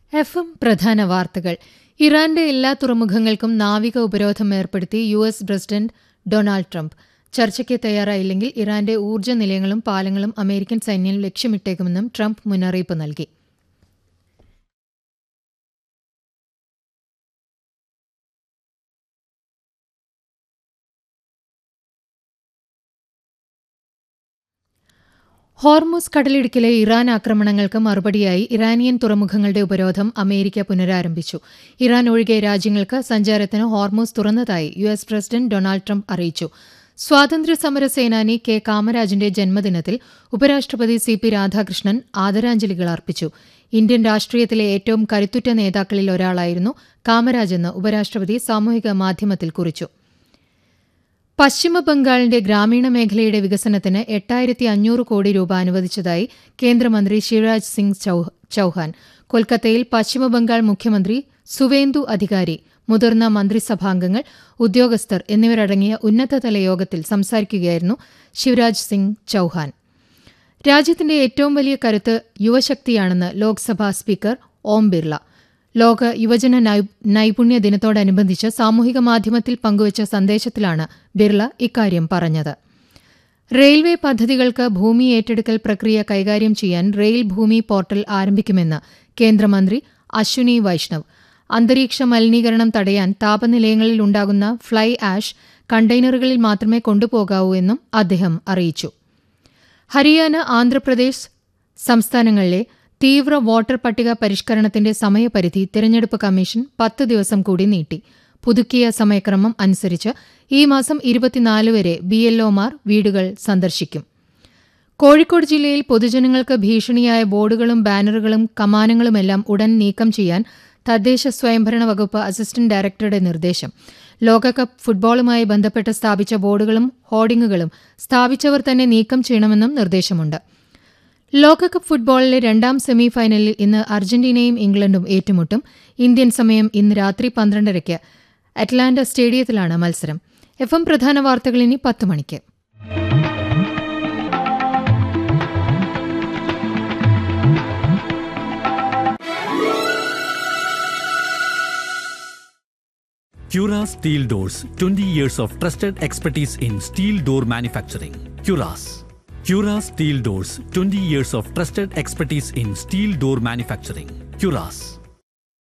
F M പ്രധാന വാർത്തകൾ ഇറാന്റെ എല്ലാ തുറമുഖങ്ങൾക്കും നാവിക ഉപരോധം ഏർപ്പെടുത്തി U S president Donald Trump ചർച്ചയ്ക്ക് തയ്യാറായില്ലെങ്കിൽ ഇറാന്റെ ഊർജ്ജ നിലയങ്ങളും പാലങ്ങളും അമേരിക്കൻ സൈന്യം ലക്ഷ്യമിട്ടേക്കുമെന്നും ട്രംപ് മുന്നറിയിപ്പ് നൽകി ഹോർമുസ് കടലിടുക്കിലെ ഇറാൻ ആക്രമണങ്ങൾക്ക് മറുപടിയായി ഇറാനിയൻ തുറമുഖങ്ങളുടെ ഉപരോധം അമേരിക്ക പുനരാരംഭിച്ചു ഇറാൻ ഒഴികെ രാജ്യങ്ങൾക്ക് സഞ്ചാരത്തിന് ഹോർമുസ് തുറന്നതായി U S president Donald Trump അറിയിച്ചു സ്വാതന്ത്ര്യസമര സേനാനി കെ കാമരാജിന്റെ ജന്മദിനത്തിൽ ഉപരാഷ്ട്രപതി സി പി രാധാകൃഷ്ണൻ ആദരാഞ്ജലികൾ അർപ്പിച്ചു ഇന്ത്യൻ രാഷ്ട്രീയത്തിലെ ഏറ്റവും കരുത്തുറ്റ നേതാക്കളിൽ ഒരാളായിരുന്നു കാമരാജെന്ന് ഉപരാഷ്ട്രപതി സാമൂഹിക മാധ്യമത്തിൽ കുറിച്ചു പശ്ചിമബംഗാളിന്റെ ഗ്രാമീണ മേഖലയുടെ വികസനത്തിന് എട്ടായിരത്തി അഞ്ഞൂറ് കോടി രൂപ അനുവദിച്ചതായി കേന്ദ്രമന്ത്രി ശിവരാജ് സിംഗ് ചൌഹാൻ കൊൽക്കത്തയിൽ പശ്ചിമബംഗാൾ മുഖ്യമന്ത്രി സുവേന്ദു അധികാരി മുതിർന്ന മന്ത്രിസഭാംഗങ്ങൾ ഉദ്യോഗസ്ഥർ എന്നിവരടങ്ങിയ ഉന്നതതല യോഗത്തിൽ സംസാരിക്കുകയായിരുന്നു ശിവരാജ് സിംഗ് ചൌഹാൻ രാജ്യത്തിന്റെ ഏറ്റവും വലിയ കരുത്ത് യുവശക്തിയാണെന്ന് ലോക്സഭാ സ്പീക്കർ ഓം ബിർള ലോക യുവജന നൈപുണ്യ ദിനത്തോടനുബന്ധിച്ച് സാമൂഹിക മാധ്യമത്തിൽ പങ്കുവച്ച സന്ദേശത്തിലാണ് ബിർള ഇക്കാര്യം പറഞ്ഞത് റെയിൽവേ പദ്ധതികൾക്ക് ഭൂമി ഏറ്റെടുക്കൽ പ്രക്രിയ കൈകാര്യം ചെയ്യാൻ റെയിൽ ഭൂമി പോർട്ടൽ ആരംഭിക്കുമെന്ന് കേന്ദ്രമന്ത്രി അശ്വിനി വൈഷ്ണവ് അന്തരീക്ഷ മലിനീകരണം തടയാൻ താപനിലയങ്ങളിൽ ഉണ്ടാകുന്ന ഫ്ലൈ ആഷ് കണ്ടെയ്നറുകളിൽ മാത്രമേ കൊണ്ടുപോകാവൂ എന്നും അദ്ദേഹം അറിയിച്ചു ഹരിയാന ആന്ധ്രാപ്രദേശ് സംസ്ഥാനങ്ങളിലെ തീവ്ര വോട്ടർ പട്ടിക പരിഷ്കരണത്തിന്റെ സമയപരിധി തിരഞ്ഞെടുപ്പ് കമ്മീഷൻ പത്ത് ദിവസം കൂടി നീട്ടി പുതുക്കിയ സമയക്രമം അനുസരിച്ച് ഈ മാസം ഇരുപത്തിനാല് വരെ ബിഎൽഒമാർ വീടുകൾ സന്ദർശിക്കും കോഴിക്കോട് ജില്ലയിൽ പൊതുജനങ്ങൾക്ക് ഭീഷണിയായ ബോർഡുകളും ബാനറുകളും കമാനങ്ങളുമെല്ലാം ഉടൻ നീക്കം ചെയ്യാൻ തദ്ദേശ സ്വയംഭരണ വകുപ്പ് അസിസ്റ്റന്റ് ഡയറക്ടറുടെ നിർദ്ദേശം ലോകകപ്പ് ഫുട്ബോളുമായി ബന്ധപ്പെട്ട് സ്ഥാപിച്ച ബോർഡുകളും ഹോർഡിംഗുകളും സ്ഥാപിച്ചവർ തന്നെ നീക്കം ചെയ്യണമെന്നും നിർദ്ദേശമുണ്ട് ലോകകപ്പ് ഫുട്ബോളിലെ രണ്ടാം സെമി ഫൈനലിൽ ഇന്ന് അർജന്റീനയും ഇംഗ്ലണ്ടും ഏറ്റുമുട്ടും ഇന്ത്യൻ സമയം ഇന്ന് രാത്രി പന്ത്രണ്ടരയ്ക്ക് അറ്റ്ലാന്റ സ്റ്റേഡിയത്തിലാണ് മത്സരം എഫ് എം പ്രധാന വാർത്തകൾ ഇനി പത്ത് മണിക്ക് Cura Steel Doors 20 years of trusted expertise in steel door manufacturing. Curas. Cura Steel Doors 20 years of trusted expertise in steel door manufacturing. Curas.